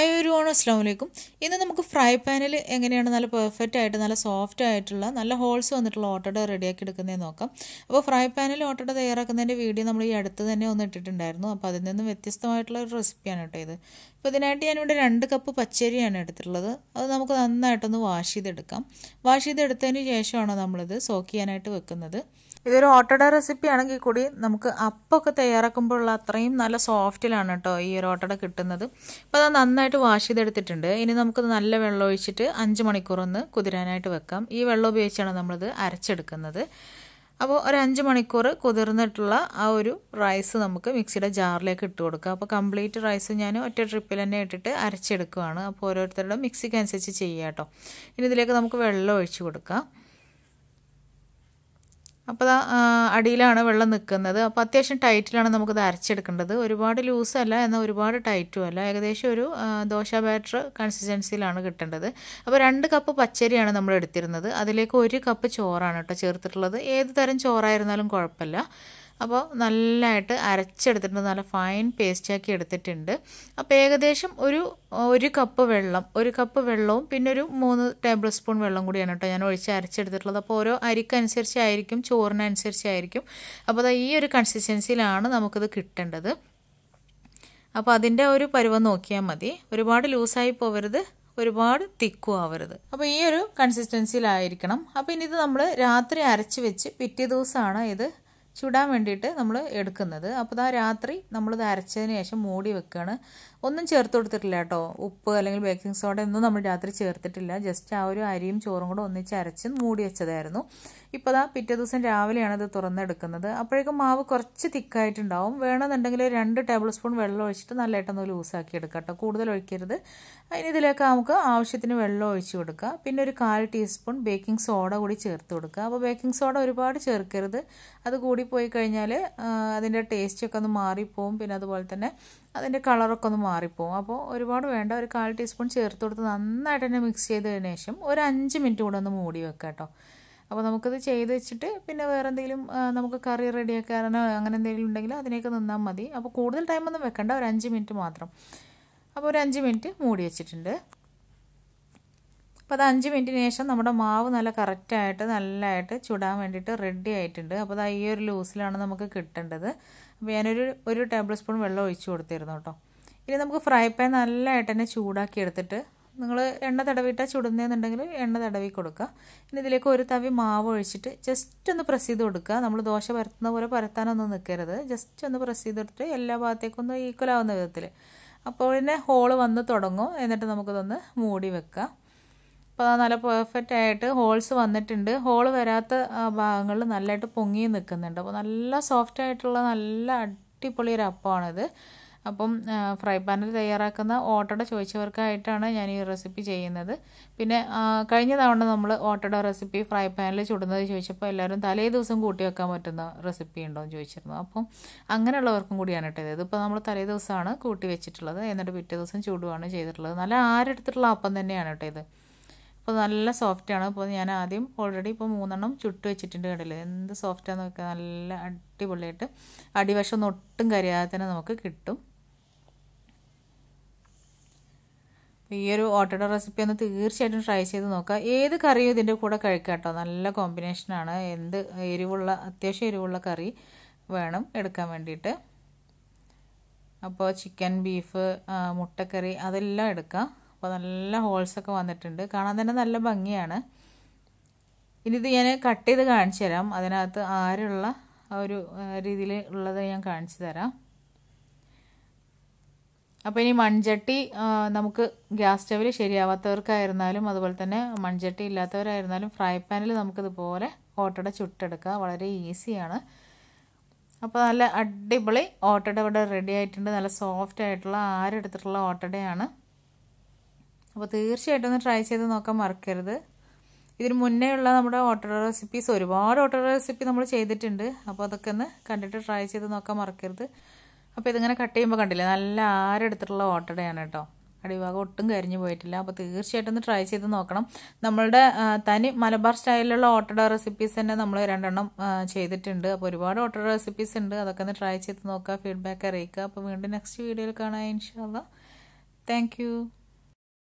hi ഒരു ഓണം അസ്സാം വലൈക്കും ഇന്ന് നമുക്ക് ഫ്രൈ പാനിൽ എങ്ങനെയാണ് നല്ല പെർഫെക്റ്റ് ആയിട്ട് നല്ല സോഫ്റ്റ് ആയിട്ടുള്ള നല്ല ഹോൾസ് വന്നിട്ടുള്ള ഓട്ടോഡ റെഡിയാക്കി എടുക്കുന്നതെന്ന് നോക്കാം അപ്പോൾ ഫ്രൈ പാനിൽ ഓട്ടോഡ തയ്യാറാക്കുന്നതിൻ്റെ വീഡിയോ നമ്മൾ ഈ അടുത്ത് തന്നെ ഒന്ന് ഇട്ടിട്ടുണ്ടായിരുന്നു അപ്പോൾ അതിൽ നിന്ന് വ്യത്യസ്തമായിട്ടുള്ള ഒരു റെസിപ്പിയാണ് കേട്ടോ ഇത് അപ്പോൾ ഇതിനായിട്ട് ഞാനിവിടെ രണ്ട് കപ്പ് പച്ചരിയാണ് എടുത്തിട്ടുള്ളത് അത് നമുക്ക് നന്നായിട്ടൊന്ന് വാഷ് ചെയ്തെടുക്കാം വാഷ് ചെയ്തെടുത്തതിന് ശേഷമാണ് നമ്മളിത് സോക്ക് ചെയ്യാനായിട്ട് വെക്കുന്നത് ഇതൊരു ഓട്ടോഡ റെസിപ്പി ആണെങ്കിൽ കൂടി നമുക്ക് അപ്പമൊക്കെ തയ്യാറാക്കുമ്പോഴുള്ള അത്രയും നല്ല സോഫ്റ്റിലാണ് കേട്ടോ ഈ ഒരു ഓട്ടോഡ കിട്ടുന്നത് അപ്പോൾ അത് നന്നായിട്ട് വാഷ് ചെയ്തെടുത്തിട്ടുണ്ട് ഇനി നമുക്ക് നല്ല വെള്ളം ഒഴിച്ചിട്ട് അഞ്ച് മണിക്കൂർ ഒന്ന് കുതിരാനായിട്ട് വെക്കാം ഈ വെള്ളം ഉപയോഗിച്ചാണ് നമ്മളിത് അരച്ചെടുക്കുന്നത് അപ്പോൾ ഒരു അഞ്ച് മണിക്കൂർ കുതിർന്നിട്ടുള്ള ആ ഒരു റൈസ് നമുക്ക് മിക്സിയുടെ ജാറിലേക്ക് ഇട്ട് കൊടുക്കുക അപ്പോൾ കംപ്ലീറ്റ് റൈസ് ഞാൻ ഒറ്റ ട്രിപ്പിൽ തന്നെ ഇട്ടിട്ട് അരച്ചെടുക്കുകയാണ് അപ്പോൾ ഓരോരുത്തരുടെ മിക്സിക്ക് അനുസരിച്ച് ചെയ്യാം കേട്ടോ ഇനി ഇതിലേക്ക് നമുക്ക് വെള്ളം ഒഴിച്ച് കൊടുക്കാം അപ്പോൾ അടിയിലാണ് വെള്ളം നിൽക്കുന്നത് അപ്പോൾ അത്യാവശ്യം ടൈറ്റിലാണ് നമുക്കത് അരച്ചെടുക്കേണ്ടത് ഒരുപാട് ലൂസല്ല എന്നാൽ ഒരുപാട് ടൈറ്റും അല്ല ഏകദേശം ഒരു ദോശ ബാറ്റർ കൺസിസ്റ്റൻസിയിലാണ് കിട്ടേണ്ടത് അപ്പോൾ രണ്ട് കപ്പ് പച്ചരിയാണ് നമ്മൾ എടുത്തിരുന്നത് അതിലേക്ക് ഒരു കപ്പ് ചോറാണ് കേട്ടോ ചേർത്തിട്ടുള്ളത് ഏത് തരം ചോറായിരുന്നാലും കുഴപ്പമില്ല അപ്പോൾ നല്ലതായിട്ട് അരച്ചെടുത്തിട്ടുണ്ട് നല്ല ഫൈൻ പേസ്റ്റാക്കി എടുത്തിട്ടുണ്ട് അപ്പോൾ ഏകദേശം ഒരു ഒരു കപ്പ് വെള്ളം ഒരു കപ്പ് വെള്ളവും പിന്നെ ഒരു മൂന്ന് ടേബിൾ സ്പൂൺ വെള്ളം കൂടിയാണ് കേട്ടോ ഞാൻ ഒഴിച്ച് അരച്ചെടുത്തിട്ടുള്ളത് അപ്പോൾ ഓരോ അരിക്കനുസരിച്ചായിരിക്കും ചോറിനനുസരിച്ചായിരിക്കും അപ്പോൾ ഈ ഒരു കൺസിസ്റ്റൻസിയിലാണ് നമുക്കിത് കിട്ടേണ്ടത് അപ്പോൾ അതിൻ്റെ ഒരു പരുവം നോക്കിയാൽ മതി ഒരുപാട് ലൂസായി പോവരുത് ഒരുപാട് തിക്കും ആവരുത് അപ്പോൾ ഈ ഒരു കൺസിസ്റ്റൻസിയിലായിരിക്കണം അപ്പോൾ ഇനി ഇത് നമ്മൾ രാത്രി അരച്ച് വെച്ച് പിറ്റേ ദിവസമാണ് ഇത് ചുടാൻ വേണ്ടിയിട്ട് നമ്മൾ എടുക്കുന്നത് അപ്പോൾ ആ രാത്രി നമ്മളിത് അരച്ചതിന് ശേഷം മൂടി വെക്കുകയാണ് ഒന്നും ചേർത്ത് കൊടുത്തിട്ടില്ല കേട്ടോ ഉപ്പ് അല്ലെങ്കിൽ ബേക്കിംഗ് സോഡ ഒന്നും നമ്മൾ രാത്രി ചേർത്തിട്ടില്ല ജസ്റ്റ് ആ ഒരു അരിയും ചോറും കൂടെ ഒന്നിച്ച് അരച്ച് മൂടി വെച്ചതായിരുന്നു ഇപ്പോൾ അതാ പിറ്റേ ദിവസം രാവിലെയാണ് ഇത് തുറന്നെടുക്കുന്നത് അപ്പോഴേക്കും മാവ് കുറച്ച് തിക്കായിട്ടുണ്ടാവും വേണമെന്നുണ്ടെങ്കിൽ രണ്ട് ടേബിൾ സ്പൂൺ വെള്ളം ഒഴിച്ചിട്ട് നല്ലതായിട്ടൊന്ന് ലൂസാക്കി എടുക്കുക കേട്ടോ കൂടുതൽ ഒഴിക്കരുത് അതിന് ഇതിലേക്ക് നമുക്ക് ആവശ്യത്തിന് വെള്ളം ഒഴിച്ച് കൊടുക്കുക പിന്നെ ഒരു കാൽ ടീസ്പൂൺ ബേക്കിംഗ് സോഡ കൂടി ചേർത്ത് കൊടുക്കുക അപ്പോൾ ബേക്കിംഗ് സോഡ ഒരുപാട് ചേർക്കരുത് അത് കൂടി പോയി കഴിഞ്ഞാൽ അതിൻ്റെ ടേസ്റ്റൊക്കെ ഒന്ന് മാറിപ്പോവും പിന്നെ അതുപോലെ തന്നെ അതിൻ്റെ കളറൊക്കെ ഒന്ന് മാറിപ്പോവും അപ്പോൾ ഒരുപാട് വേണ്ട ഒരു കാൽ ടീസ്പൂൺ ചേർത്ത് കൊടുത്ത് നന്നായിട്ട് തന്നെ മിക്സ് ചെയ്തതിന് ശേഷം ഒരു അഞ്ച് മിനിറ്റ് കൂടെ ഒന്ന് മൂടി വെക്കാം കേട്ടോ അപ്പോൾ നമുക്കിത് ചെയ്ത് വെച്ചിട്ട് പിന്നെ വേറെ എന്തെങ്കിലും നമുക്ക് കറി റെഡിയാക്കാനോ അങ്ങനെ എന്തെങ്കിലും ഉണ്ടെങ്കിൽ അതിനേക്ക് നിന്നാൽ മതി അപ്പോൾ കൂടുതൽ ടൈമൊന്നും വെക്കണ്ട ഒരു അഞ്ച് മിനിറ്റ് മാത്രം അപ്പോൾ ഒരു അഞ്ച് മിനിറ്റ് മൂടി വെച്ചിട്ടുണ്ട് അപ്പോൾ അത് അഞ്ച് മിനിറ്റിന് ശേഷം നമ്മുടെ മാവ് നല്ല കറക്റ്റായിട്ട് നല്ലതായിട്ട് ചുടാൻ വേണ്ടിയിട്ട് റെഡി ആയിട്ടുണ്ട് അപ്പോൾ അത് ഈ ഒരു ലൂസിലാണ് നമുക്ക് കിട്ടേണ്ടത് അപ്പോൾ ഞാനൊരു ഒരു ടേബിൾ സ്പൂൺ വെള്ളം ഒഴിച്ച് കൊടുത്തിരുന്നു കേട്ടോ ഇനി നമുക്ക് ഫ്രൈ പാൻ നല്ലതായിട്ട് തന്നെ ചൂടാക്കി എടുത്തിട്ട് നിങ്ങൾ എണ്ണ തടവിട്ടാൽ ചുടുന്നതെന്നുണ്ടെങ്കിൽ എണ്ണ തടവി കൊടുക്കുക ഇനി ഇതിലേക്ക് ഒരു തവി മാവ് ഒഴിച്ചിട്ട് ജസ്റ്റ് ഒന്ന് പ്രസ് ചെയ്ത് കൊടുക്കുക നമ്മൾ ദോശ പരത്തുന്ന പോലെ പരത്താനൊന്നും നിൽക്കരുത് ജസ്റ്റ് ഒന്ന് പ്രസ് ചെയ്തിട്ട് എല്ലാ ഭാഗത്തേക്കും ഒന്ന് ഈക്വൽ ആവുന്ന വിധത്തിൽ അപ്പോൾ പിന്നെ ഹോള് വന്ന് തുടങ്ങും എന്നിട്ട് നമുക്കിതൊന്ന് മൂടി വെക്കാം അപ്പോൾ നല്ല പെർഫെക്റ്റ് ആയിട്ട് ഹോൾസ് വന്നിട്ടുണ്ട് ഹോൾ വരാത്ത ഭാഗങ്ങളിൽ നല്ലതായിട്ട് പൊങ്ങി നിൽക്കുന്നുണ്ട് അപ്പോൾ നല്ല സോഫ്റ്റ് ആയിട്ടുള്ള നല്ല അടിപൊളി ഒരു അപ്പമാണിത് അപ്പം ഫ്രൈ പാനിൽ തയ്യാറാക്കുന്ന ഓട്ടട ചോദിച്ചവർക്കായിട്ടാണ് ഞാൻ ഈ റെസിപ്പി ചെയ്യുന്നത് പിന്നെ കഴിഞ്ഞ തവണ നമ്മൾ ഓട്ടട റെസിപ്പി ഫ്രൈ പാനിൽ ചുടുന്നത് ചോദിച്ചപ്പോൾ എല്ലാവരും തലേ ദിവസം കൂട്ടി വെക്കാൻ പറ്റുന്ന റെസിപ്പി ഉണ്ടോ എന്ന് ചോദിച്ചിരുന്നു അപ്പം അങ്ങനെയുള്ളവർക്കും കൂടിയാണ് കേട്ടത് ഇതിപ്പോൾ നമ്മൾ തലേ ദിവസമാണ് കൂട്ടി വെച്ചിട്ടുള്ളത് എന്നിട്ട് പിറ്റേ ദിവസം ചൂടുവാണ് ചെയ്തിട്ടുള്ളത് നല്ല ആരെടുത്തിട്ടുള്ള അപ്പം തന്നെയാണ് കേട്ടോ ഇത് അപ്പോൾ നല്ല സോഫ്റ്റാണ് അപ്പോൾ ഞാൻ ആദ്യം ഓൾറെഡി ഇപ്പോൾ മൂന്നെണ്ണം ചുട്ട് വെച്ചിട്ടുണ്ട് കണ്ടില്ലേ എന്ത് സോഫ്റ്റാന്ന് നോക്കുക നല്ല അടിപൊളിയായിട്ട് അടിവശം ഒന്നും ഒട്ടും കരിയാതെ തന്നെ നമുക്ക് കിട്ടും ഈ ഒരു ഓട്ടോയുടെ റെസിപ്പി ഒന്ന് തീർച്ചയായിട്ടും ട്രൈ ചെയ്ത് നോക്കുക ഏത് കറിയും ഇതിൻ്റെ കൂടെ കഴിക്കാം കേട്ടോ നല്ല കോമ്പിനേഷനാണ് എന്ത് എരിവുള്ള അത്യാവശ്യം എരിവുള്ള കറി വേണം എടുക്കാൻ വേണ്ടിയിട്ട് അപ്പോൾ ചിക്കൻ ബീഫ് മുട്ടക്കറി അതെല്ലാം എടുക്കാം അപ്പോൾ നല്ല ഹോൾസൊക്കെ വന്നിട്ടുണ്ട് കാണാൻ തന്നെ നല്ല ഭംഗിയാണ് ഇനി ഇത് ഞാൻ കട്ട് ചെയ്ത് കാണിച്ചു തരാം അതിനകത്ത് ആരുള്ള ഒരു രീതിയിൽ ഉള്ളത് ഞാൻ കാണിച്ചു തരാം അപ്പോൾ ഇനി മൺചട്ടി നമുക്ക് ഗ്യാസ് സ്റ്റവിൽ ശരിയാവാത്തവർക്കായിരുന്നാലും അതുപോലെ തന്നെ മൺചട്ടി ഇല്ലാത്തവരായിരുന്നാലും ഫ്രൈ പാനിൽ നമുക്കിതുപോലെ ഓട്ടട ചുട്ടെടുക്കാം വളരെ ഈസിയാണ് അപ്പോൾ നല്ല അടിപൊളി ഓട്ടട ഇവിടെ റെഡി ആയിട്ടുണ്ട് നല്ല സോഫ്റ്റ് ആയിട്ടുള്ള ആരെടുത്തിട്ടുള്ള ഓട്ടടയാണ് അപ്പോൾ തീർച്ചയായിട്ടും ഒന്ന് ട്രൈ ചെയ്ത് നോക്കാൻ മറക്കരുത് ഇതിന് മുന്നേ ഉള്ള നമ്മുടെ ഓട്ടർ റെസിപ്പീസ് ഒരുപാട് ഓട്ടർ റെസിപ്പി നമ്മൾ ചെയ്തിട്ടുണ്ട് അപ്പോൾ അതൊക്കെ ഒന്ന് കണ്ടിട്ട് ട്രൈ ചെയ്ത് നോക്കാൻ മറക്കരുത് അപ്പോൾ ഇതിങ്ങനെ കട്ട് ചെയ്യുമ്പോൾ കണ്ടില്ലേ നല്ല ആരെടുത്തിട്ടുള്ള ഓട്ടടയാണ് കേട്ടോ അടിഭാഗം ഒട്ടും കരിഞ്ഞു പോയിട്ടില്ല അപ്പോൾ തീർച്ചയായിട്ടും ഒന്ന് ട്രൈ ചെയ്ത് നോക്കണം നമ്മളുടെ തനി മലബാർ സ്റ്റൈലിലുള്ള ഓട്ടട റെസിപ്പീസ് തന്നെ നമ്മൾ രണ്ടെണ്ണം ചെയ്തിട്ടുണ്ട് അപ്പോൾ ഒരുപാട് ഓട്ടട റെസിപ്പീസ് ഉണ്ട് അതൊക്കെ ഒന്ന് ട്രൈ ചെയ്ത് നോക്കുക ഫീഡ്ബാക്ക് അറിയിക്കുക അപ്പോൾ വീണ്ടും നെക്സ്റ്റ് വീഡിയോയിൽ കാണാം ഇൻഷാല്ല താങ്ക് യു